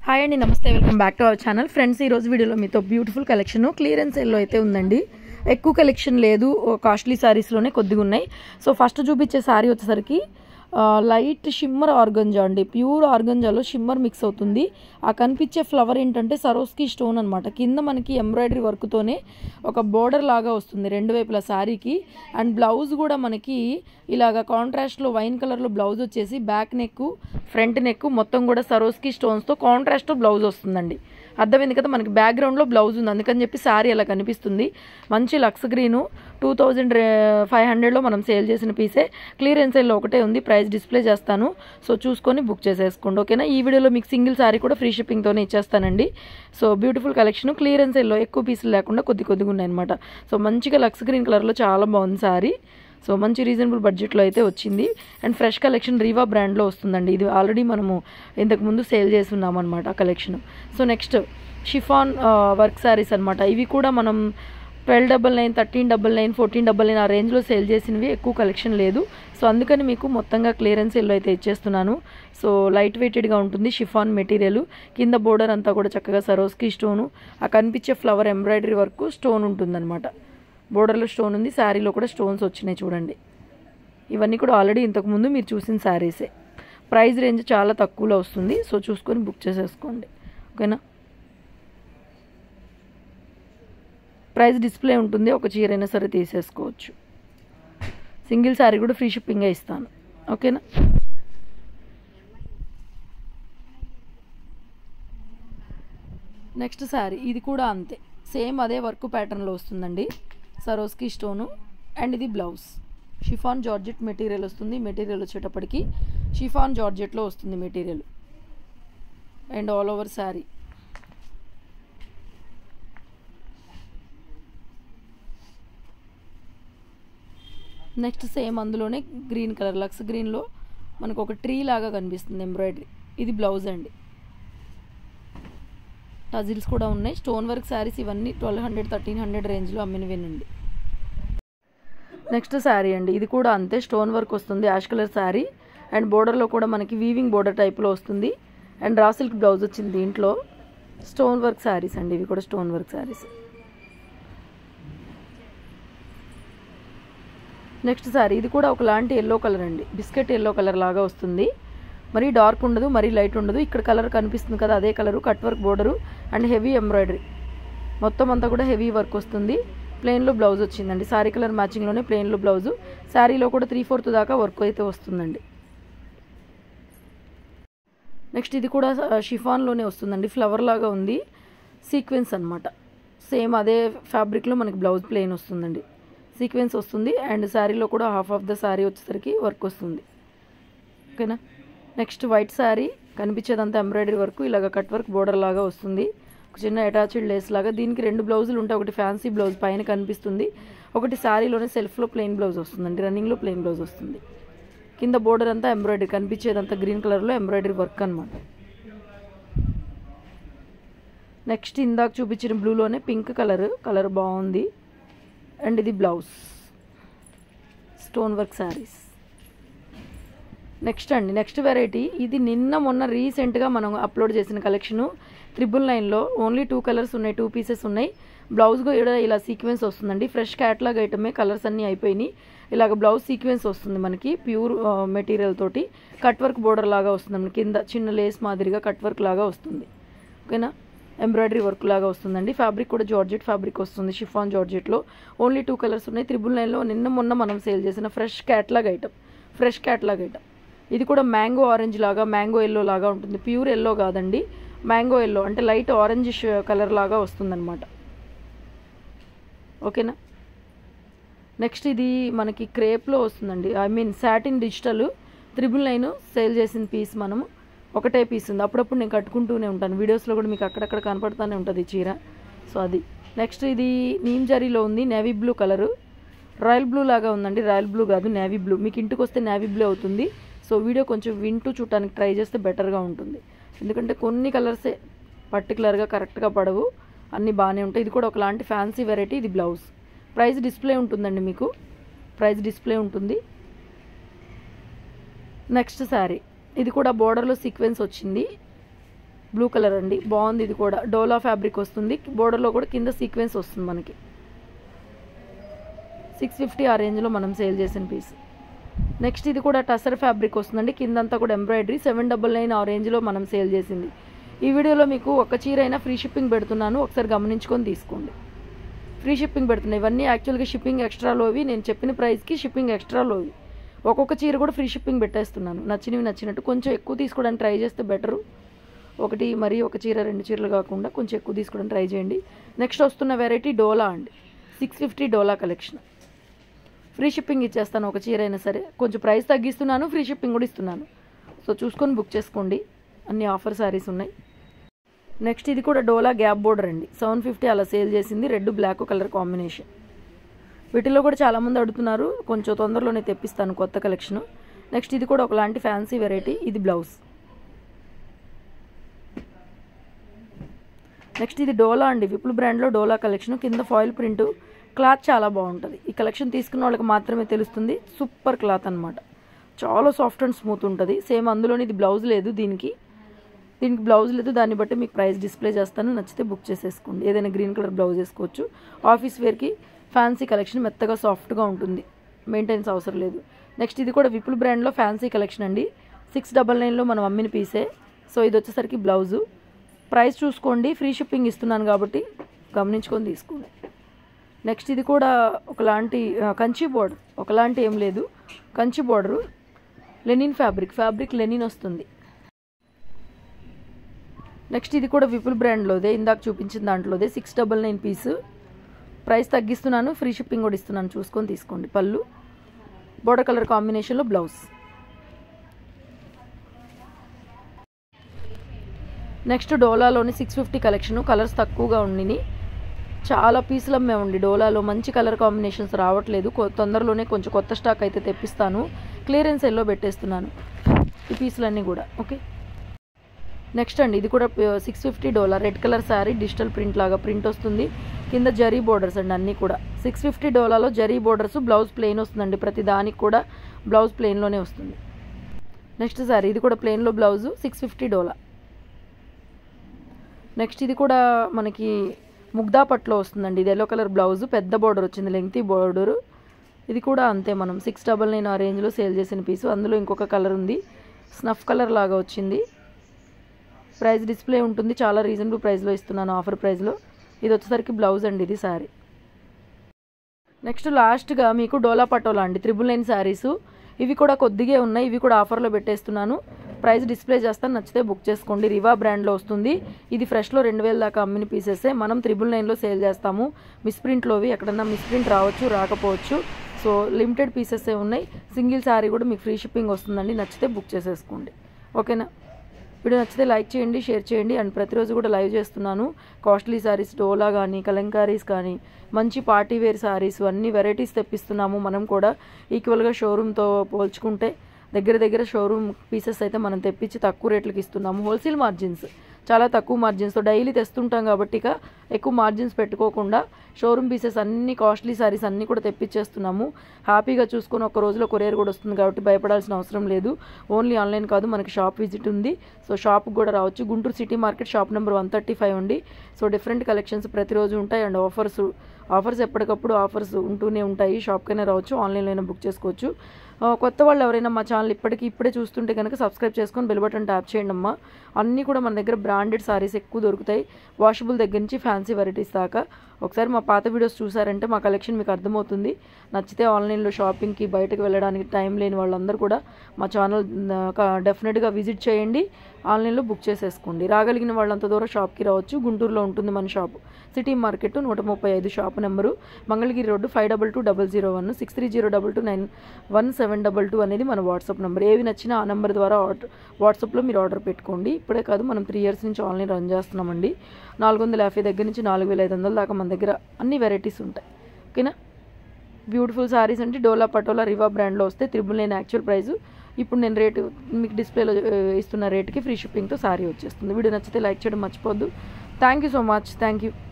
hi అండి నమస్తే welcome back to our channel friends ఈ రోజు వీడియోలో మీతో బ్యూటిఫుల్ కలెక్షన్ క్లియరెన్స్ సేల్లో అయితే ఉందండి ఎక్కువ కలెక్షన్ లేదు కాస్ట్లీ శారీస్లోనే కొద్దిగా ఉన్నాయి సో ఫస్ట్ చూపించే శారీ వచ్చేసరికి ఆ, లైట్ షిమ్మర్ ఆర్గంజా అండి ప్యూర్ ఆర్గంజాలో షిమ్మర్ మిక్స్ అవుతుంది ఆ కనిపించే ఫ్లవర్ ఏంటంటే సరోస్కి స్టోన్ అనమాట కింద మనకి ఎంబ్రాయిడరీ వర్క్తోనే ఒక బోర్డర్ లాగా వస్తుంది రెండు వైపుల శారీకి అండ్ బ్లౌజ్ కూడా మనకి ఇలాగ కాంట్రాస్ట్లో వైన్ కలర్లో బ్లౌజ్ వచ్చేసి బ్యాక్ నెక్ ఫ్రంట్ నెక్ మొత్తం కూడా సరోస్కి స్టోన్స్తో కాంట్రాస్ట్ బ్లౌజ్ వస్తుందండి అర్థమైంది కదా మనకి బ్యాక్గ్రౌండ్లో బ్లౌజ్ ఉంది అందుకని చెప్పి శారీ అలా కనిపిస్తుంది మంచి lux green two thousand five హండ్రెడ్లో మనం సేల్ చేసిన పీసే క్లియరెన్స్ సేల్లో ఒకటే ఉంది ప్రైస్ డిస్ప్లే చేస్తాను సో చూసుకొని బుక్ చేసేసుకోండి ఓకేనా ఈ వీడియోలో మీకు సింగిల్ శారీ కూడా ఫ్రీ షిప్పింగ్తోనే ఇచ్చేస్తానండి సో బ్యూటిఫుల్ కలెక్షన్ క్లియరెన్స్ సేల్లో ఎక్కువ పీసులు లేకుండా కొద్ది కొద్దిగా ఉన్నాయన్నమాట సో మంచిగా లక్స్ గ్రీన్ కలర్లో చాలా బాగుంది శారీ సో మంచి రీజనబుల్ బడ్జెట్లో అయితే వచ్చింది అండ్ ఫ్రెష్ కలెక్షన్ రీవా బ్రాండ్లో వస్తుందండి ఇది ఆల్రెడీ మనము ఇంతకు ముందు సేల్ చేసి ఉన్నామన్నమాట ఆ collection so next chiffon work saris అనమాట ఇవి కూడా మనం twelve double nine thirteen double nine fourteen double nine ఆ రేంజ్లో సేల్ చేసినవి ఎక్కువ కలెక్షన్ లేదు సో అందుకని మీకు మొత్తంగా క్లియరెన్స్ ఎల్లో అయితే ఇచ్చేస్తున్నాను సో లైట్ వెయిటెడ్గా ఉంటుంది షిఫాన్ మెటీరియల్ కింద బోర్డర్ అంతా కూడా చక్కగా సరోస్కి స్టోను ఆ కనిపించే ఫ్లవర్ ఎంబ్రాయిడరీ వర్క్ స్టోన్ ఉంటుందన్నమాట బోర్డర్లో స్టోన్ ఉంది శారీలో కూడా స్టోన్స్ వచ్చినాయి చూడండి ఇవన్నీ కూడా ఆల్రెడీ ఇంతకుముందు మీరు చూసిన శారీసే ప్రైస్ రేంజ్ చాలా తక్కువలో వస్తుంది సో చూసుకొని బుక్ చేసేసుకోండి ఓకేనా ప్రైస్ డిస్ప్లే ఉంటుంది ఒక చీర అయినా సరే తీసేసుకోవచ్చు సింగిల్ శారీ కూడా ఫ్రీ షిప్పింగే ఇస్తాను ఓకేనా నెక్స్ట్ శారీ ఇది కూడా అంతే సేమ్ అదే వర్క్ ప్యాటర్న్లో వస్తుందండి సరోస్కి స్టోను అండ్ ఇది బ్లౌజ్ షిఫాన్ జార్జెట్ మెటీరియల్ వస్తుంది మెటీరియల్ వచ్చేటప్పటికి షిఫాన్ జార్జెట్లో వస్తుంది material and all over sari next same అందులోనే గ్రీన్ కలర్ లక్స్ గ్రీన్లో మనకు ఒక ట్రీ లాగా కనిపిస్తుంది ఎంబ్రాయిడరీ ఇది బ్లౌజ్ అండి టజిల్స్ కూడా ఉన్నాయి స్టోన్ వర్క్ శారీస్ ఇవన్నీ ట్వెల్వ్ హండ్రెడ్ థర్టీన్ హండ్రెడ్ రేంజ్లో అమ్మినవేనండి నెక్స్ట్ శారీ అండి ఇది కూడా అంతే స్టోన్ వర్క్ వస్తుంది యాష్ కలర్ శారీ అండ్ బోర్డర్లో కూడా మనకి వీవింగ్ బోర్డర్ టైప్లో వస్తుంది అండ్ రా సిల్క్ బ్లౌజ్ వచ్చింది దీంట్లో స్టోన్ వర్క్ శారీస్ అండి ఇవి కూడా stone work saris next sari ఇది కూడా ఒకలాంటి ఎల్లో కలర్ అండి బిస్కెట్ ఎల్లో కలర్ లాగా వస్తుంది మరీ డార్క్ ఉండదు మరీ లైట్ ఉండదు ఇక్కడ కలర్ కనిపిస్తుంది కదా అదే colour cut work border and heavy embroidery మొత్తం అంతా కూడా హెవీ వర్క్ వస్తుంది ప్లెయిన్లో బ్లౌజ్ వచ్చిందండి శారీ కలర్ మ్యాచింగ్లోనే ప్లెయిన్లో బ్లౌజు శారీలో కూడా త్రీ ఫోర్త్ దాకా వర్క్ అయితే వస్తుందండి నెక్స్ట్ ఇది కూడా షిఫాన్లోనే వస్తుందండి ఫ్లవర్ లాగా ఉంది సీక్వెన్స్ అనమాట సేమ్ అదే ఫ్యాబ్రిక్లో మనకి బ్లౌజ్ ప్లెయిన్ వస్తుందండి సీక్వెన్స్ వస్తుంది అండ్ శారీలో కూడా హాఫ్ ఆఫ్ ద శారీ వచ్చేసరికి వర్క్ వస్తుంది ఓకేనా నెక్స్ట్ వైట్ శారీ కనిపించేదంతా ఎంబ్రాయిడరీ వర్క్ ఇలాగ కట్ వర్క్ బోర్డర్ లాగా వస్తుంది ఒక చిన్న అటాచ్డ్ లేస్ లాగా దీనికి రెండు బ్లౌజులు ఉంటాయి ఒకటి ఫ్యాన్సీ బ్లౌజ్ పైన కనిపిస్తుంది ఒకటి శారీలోనే సెల్ఫ్లో ప్లెయిన్ బ్లౌజ్ వస్తుందండి రన్నింగ్లో ప్లెయిన్ బ్లౌజ్ వస్తుంది కింద బోర్డర్ అంతా ఎంబ్రాయిడరీ కనిపించేదంతా గ్రీన్ కలర్లో ఎంబ్రాయిడరీ వర్క్ అనమాట నెక్స్ట్ ఇందాక చూపించిన బ్లూలోనే పింక్ కలర్ కలర్ బాగుంది అండ్ ఇది blouse stone work saris next అండి నెక్స్ట్ వెరైటీ ఇది నిన్న మొన్న రీసెంట్గా మనం అప్లోడ్ చేసిన కలెక్షను త్రిబుల్ నైన్లో ఓన్లీ టూ కలర్స్ ఉన్నాయి టూ పీసెస్ ఉన్నాయి బ్లౌజ్ కూడా ఇలా సీక్వెన్స్ వస్తుందండి ఫ్రెష్ క్యాట్లాగ్ ఐటమే కలర్స్ అన్నీ అయిపోయినాయి ఇలాగ బ్లౌజ్ సీక్వెన్స్ వస్తుంది మనకి ప్యూర్ మెటీరియల్ తోటి కట్ వర్క్ బోర్డర్ లాగా వస్తుంది కింద చిన్న లేస్ మాదిరిగా కట్ వర్క్ లాగా వస్తుంది ఓకేనా ఎంబ్రాయిడరీ వర్క్ లాగా వస్తుందండి ఫ్యాబ్రిక్ కూడా జార్జెట్ ఫ్యాబ్రిక్ వస్తుంది షిఫాన్ జార్జెట్లో ఓన్లీ టూ కలర్స్ ఉన్నాయి త్రిబుల్ నైన్లో నిన్న మొన్న మనం సేల్ చేసిన fresh catalogue item fresh catalogue item ఇది కూడా మ్యాంగో ఆరెంజ్ లాగా మ్యాంగో ఎల్లో లాగా ఉంటుంది ప్యూర్ ఎల్లో కాదండి మ్యాంగో ఎల్లో అంటే లైట్ ఆరెంజ్ కలర్ లాగా వస్తుందన్నమాట ఓకేనా నెక్స్ట్ ఇది మనకి క్రేప్లో వస్తుందండి I mean satin digital triple nine sale చేసిన పీస్ మనము ఒకటే పీస్ ఉంది అప్పుడప్పుడు నేను కట్టుకుంటూనే ఉంటాను వీడియోస్లో కూడా మీకు అక్కడక్కడ కనపడుతూనే ఉంటుంది ఈ చీర సో అది నెక్స్ట్ ఇది నీమ్ జరీలో ఉంది navy blue colour royal blue లాగా ఉందండి రాయల్ బ్లూ కాదు నేవీ బ్లూ మీకు ఇంటికి వస్తే నేవీ బ్లూ అవుతుంది సో వీడియో కొంచెం వింటూ చూడటానికి ట్రై చేస్తే బెటర్గా ఉంటుంది ఎందుకంటే కొన్ని కలర్సే పర్టికులర్గా కరెక్ట్గా పడవు అన్నీ బాగానే ఉంటాయి ఇది కూడా ఒకలాంటి ఫ్యాన్సీ వెరైటీ ఇది బ్లౌజ్ ప్రైస్ డిస్ప్లే ఉంటుందండి మీకు ప్రైస్ డిస్ప్లే ఉంటుంది నెక్స్ట్ శారీ ఇది కూడా బోర్డర్లో సీక్వెన్స్ వచ్చింది బ్లూ కలర్ అండి బాగుంది ఇది కూడా డోలా ఫ్యాబ్రిక్ వస్తుంది బోర్డర్లో కూడా కింద సీక్వెన్స్ వస్తుంది మనకి సిక్స్ ఫిఫ్టీ ఆ రేంజ్లో మనం సేల్ చేసిన పీస్ నెక్స్ట్ ఇది కూడా టసర్ ఫ్యాబ్రిక్ వస్తుందండి కిందంతా కూడా ఎంబ్రాయిడరీ సెవెన్ డబల్ నైన్ ఆ రేంజ్లో మనం సేల్ చేసింది ఈ వీడియోలో మీకు ఒక చీర అయినా ఫ్రీ షిప్పింగ్ పెడుతున్నాను ఒకసారి గమనించుకొని తీసుకోండి ఫ్రీ షిప్పింగ్ పెడుతున్నాయి ఇవన్నీ యాక్చువల్గా షిప్పింగ్ ఎక్స్ట్రాలోవి నేను చెప్పిన ప్రైస్కి షిప్పింగ్ ఎక్స్ట్రాలోవి ఒక్కొక్క చీర కూడా ఫ్రీ షిప్పింగ్ పెట్టేస్తున్నాను నచ్చినవి నచ్చినట్టు కొంచెం ఎక్కువ తీసుకోవడానికి ట్రై చేస్తే బెటరు ఒకటి మరి ఒక చీర రెండు చీరలు కాకుండా కొంచెం ఎక్కువ తీసుకోవడానికి ట్రై చేయండి నెక్స్ట్ వస్తున్న వెరైటీ డోలా అండి six fifty Dola collection free shipping ఇచ్చేస్తాను ఒక చీర అయినా సరే కొంచెం ప్రైస్ తగ్గిస్తున్నాను ఫ్రీ షిప్పింగ్ కూడా ఇస్తున్నాను సో చూసుకొని బుక్ చేసుకోండి అన్ని ఆఫర్ శారీస్ ఉన్నాయి నెక్స్ట్ ఇది కూడా డోలా గ్యాప్ బోర్డర్ అండి సెవెన్ ఫిఫ్టీ అలా సేల్ చేసింది రెడ్ బ్లాక్ కలర్ కాంబినేషన్ వీటిలో కూడా చాలామంది అడుగుతున్నారు కొంచెం తొందరలోనే తెప్పిస్తాను కొత్త కలెక్షన్ నెక్స్ట్ ఇది కూడా ఒకలాంటి ఫ్యాన్సీ వెరైటీ ఇది బ్లౌజ్ నెక్స్ట్ ఇది డోలా అండి విపుల్ బ్రాండ్లో డోలా కలెక్షన్ కింద ఫాయిల్ ప్రింట్ క్లాత్ చాలా బాగుంటుంది ఈ కలెక్షన్ తీసుకున్న వాళ్ళకి మాత్రమే తెలుస్తుంది సూపర్ క్లాత్ అనమాట చాలా సాఫ్ట్ అండ్ స్మూత్ ఉంటుంది సేమ్ అందులోని ఇది బ్లౌజ్ లేదు దీనికి దీనికి బ్లౌజ్ లేదు దాన్ని బట్టి మీకు ప్రైస్ డిస్ప్లే చేస్తాను నచ్చితే బుక్ చేసేసుకోండి ఏదైనా గ్రీన్ కలర్ బ్లౌజ్ వేసుకోవచ్చు ఆఫీస్ వేర్కి ఫ్యాన్సీ కలెక్షన్ మెత్తగా సాఫ్ట్గా ఉంటుంది మెయింటెనెన్స్ అవసరం లేదు నెక్స్ట్ ఇది కూడా విపుల్ బ్రాండ్లో ఫ్యాన్సీ కలెక్షన్ అండి సిక్స్ డబల్ నైన్లో మనం అమ్మిన పీసే సో ఇది వచ్చేసరికి బ్లౌజు ప్రైస్ చూసుకోండి ఫ్రీ షిప్పింగ్ ఇస్తున్నాను కాబట్టి గమనించుకొని తీసుకోండి నెక్స్ట్ ఇది కూడా ఒకలాంటి ఆ, కంచి బోర్డర్ ఒకలాంటి ఏం లేదు Kanchi border linen fabric fabric linen వస్తుంది నెక్స్ట్ ఇది కూడా విపుల్ బ్రాండ్లోదే ఇందాక చూపించిన దాంట్లోదే six double nine piece price తగ్గిస్తున్నాను ఫ్రీ షిప్పింగ్ కూడా ఇస్తున్నాను చూసుకొని తీసుకోండి పళ్ళు బోర్డర్ కలర్ కాంబినేషన్లో బ్లౌజ్ నెక్స్ట్ డోలాలోని సిక్స్ ఫిఫ్టీ కలెక్షన్ కలర్స్ తక్కువగా ఉండిని చాలా పీసులు అమ్మామండి డోలాలో మంచి కలర్ కాంబినేషన్స్ రావట్లేదు కొ- తొందరలోనే కొంచెం కొత్త స్టాక్ అయితే తెప్పిస్తాను క్లియరెన్స్ ఎల్లో పెట్టేస్తున్నాను ఈ పీసులన్నీ కూడా ఓకే నెక్స్ట్ అండి ఇది కూడా six fifty Dola red colour sari digital print లాగా ప్రింట్ వస్తుంది కింద జరీ బోర్డర్స్ అండి అన్నీ కూడా సిక్స్ ఫిఫ్టీ డోలాలో జరీ బోర్డర్స్ బ్లౌజ్ ప్లెయిన్ వస్తుందండి ప్రతి దానికి కూడా బ్లౌజ్ ప్లెయిన్లోనే వస్తుంది నెక్స్ట్ శారీ ఇది కూడా ప్లెయిన్లో blouse six fifty Dola next ఇది కూడా మనకి ముగ్దా పట్లో వస్తుందండి ఇది ఎల్లో కలర్ బ్లౌజ్ పెద్ద బోర్డర్ వచ్చింది లెంగ్తీ బోర్డరు ఇది కూడా అంతే మనం సిక్స్ డబల్ నైన్ ఆ రేంజ్లో సేల్ చేసిన పీసు అందులో ఇంకొక కలర్ ఉంది స్నఫ్ కలర్ లాగా వచ్చింది ప్రైస్ డిస్ప్లే ఉంటుంది చాలా రీజనబుల్ ప్రైస్లో ఇస్తున్నాను ఆఫర్ ప్రైస్లో ఇది వచ్చేసరికి బ్లౌజ్ అండి ఇది శారీ నెక్స్ట్ లాస్ట్గా మీకు డోలా పటోలా అండి త్రిబుల్ నైన్ శారీస్ ఇవి కూడా కొద్దిగా ఉన్నాయి ఇవి కూడా ఆఫర్లో పెట్టేస్తున్నాను ప్రైస్ డిస్ప్లే చేస్తాను నచ్చితే బుక్ చేసుకోండి రివా బ్రాండ్లో వస్తుంది ఇది ఫ్రెష్లో రెండు వేల దాకా అమ్మిన పీసెసే మనం త్రిబుల్ నైన్లో సేల్ చేస్తాము మిస్ప్రింట్లోవి ఎక్కడన్నా మిస్ప్రింట్ రావచ్చు రాకపోవచ్చు సో లిమిటెడ్ పీసెసే ఉన్నాయి సింగిల్ శారీ కూడా మీకు ఫ్రీ షిప్పింగ్ వస్తుందండి నచ్చితే బుక్ చేసేసుకోండి ఓకేనా వీడియో నచ్చితే లైక్ చేయండి షేర్ చేయండి అండ్ ప్రతిరోజు కూడా లైవ్ చేస్తున్నాను కాస్ట్లీ శారీస్ డోలా కానీ కలంకారీస్ కానీ మంచి పార్టీ వేర్ శారీస్ అన్ని వెరైటీస్ తెప్పిస్తున్నాము మనం కూడా ఈక్వల్గా షోరూమ్తో పోల్చుకుంటే దగ్గర దగ్గర షోరూమ్ పీసెస్ అయితే మనం తెప్పించి తక్కువ రేట్లకి ఇస్తున్నాము హోల్సేల్ మార్జిన్స్ చాలా తక్కువ మార్జిన్స్తో డైలీ తెస్తుంటాం కాబట్టి ఇక ఎక్కువ మార్జిన్స్ పెట్టుకోకుండా షోరూమ్ పీసెస్ అన్ని కాస్ట్లీ సారీస్ అన్నీ కూడా తెప్పించేస్తున్నాము హ్యాపీగా చూసుకొని ఒక రోజులో కొరియర్ కూడా వస్తుంది కాబట్టి భయపడాల్సిన అవసరం లేదు ఓన్లీ ఆన్లైన్ కాదు మనకి షాప్ విజిట్ ఉంది సో షాప్కి కూడా రావచ్చు Guntur city market shop number one thirty five అండి సో డిఫరెంట్ కలెక్షన్స్ ప్రతిరోజు ఉంటాయి అండ్ ఆఫర్స్ ఆఫర్స్ ఎప్పటికప్పుడు ఆఫర్స్ ఉంటూనే ఉంటాయి షాప్కైనా రావచ్చు ఆన్లైన్లో అయినా బుక్ చేసుకోవచ్చు ఆ, కొత్త వాళ్ళు ఎవరైనా మా ఛానల్ ఇప్పటికి ఇప్పుడే చూస్తుంటే కనుక సబ్స్క్రైబ్ చేసుకొని బెల్ బటన్ ట్యాప్ చేయండి అమ్మా అన్నీ కూడా మన దగ్గర బ్రాండెడ్ సారీస్ ఎక్కువ దొరుకుతాయి వాషబుల్ దగ్గర నుంచి ఫ్యాన్సీ వెరైటీస్ దాకా ఒకసారి మా పాత వీడియోస్ చూసారంటే మా కలెక్షన్ మీకు అర్థమవుతుంది నచ్చితే ఆన్లైన్లో షాపింగ్కి బయటకు వెళ్ళడానికి టైం లేని వాళ్ళందరూ కూడా మా ఛానల్ డెఫినెట్గా విజిట్ చేయండి ఆన్లైన్లో బుక్ చేసేసుకోండి రాగలిగిన వాళ్ళంత దూరం షాప్కి రావచ్చు గుంటూరులో ఉంటుంది మన షాపు సిటీ మార్కెట్ నూట ముప్పై ఐదు shop number Mangalagiri road five double two double zero one six three zero double two nine one seven double two అనేది మన వాట్సాప్ నెంబర్ ఏవి నచ్చినా ఆ నెంబర్ ద్వారా ఆర్డర్ వాట్సాప్లో మీరు ఆర్డర్ పెట్టుకోండి ఇప్పుడే కాదు మనం త్రీ ఇయర్స్ నుంచి ఆన్లైన్ రన్ చేస్తున్నామండి నాలుగు వందల యాభై దగ్గర నుంచి నాలుగు వేల ఐదు వందల దాకా మన దగ్గర అన్ని వెరైటీస్ ఉంటాయి ఓకేనా బ్యూటిఫుల్ సారీస్ అంటే డోలా పటోలా రివా బ్రాండ్లో వస్తే త్రిబుల్ నైన్ యాక్చువల్ ప్రైస్ ఇప్పుడు నేను రేటు మీకు డిస్ప్లేలో ఆ, ఇస్తున్న రేట్కి ఫ్రీ షిప్పింగ్తో సారీ వచ్చేస్తుంది వీడియో నచ్చితే లైక్ చేయడం మర్చిపోద్దు thank you so much thank you